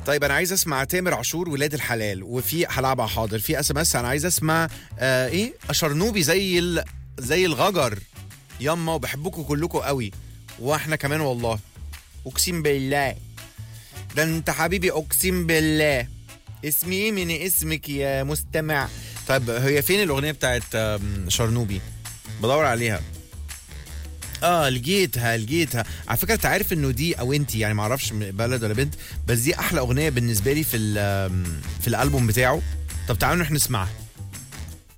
طيب انا عايز اسمع تامر عاشور ولاد الحلال وفي هلعبها حاضر في اس ام اس انا عايز اسمع آه ايه اشرنوبي زي ال... زي الغجر يما وبحبكم كلكم قوي واحنا كمان والله اقسم بالله ده انت حبيبي اقسم بالله اسمي ايه من اسمك يا مستمع طيب هي فين الاغنيه بتاعت آم، شرنوبي بدور عليها اه لقيتها لقيتها على فكره انت عارف انه دي او انت يعني ما اعرفش بلد ولا بنت بس دي احلى اغنيه بالنسبه لي في ال- آم، في الالبوم بتاعه طب تعالوا نروح نسمعها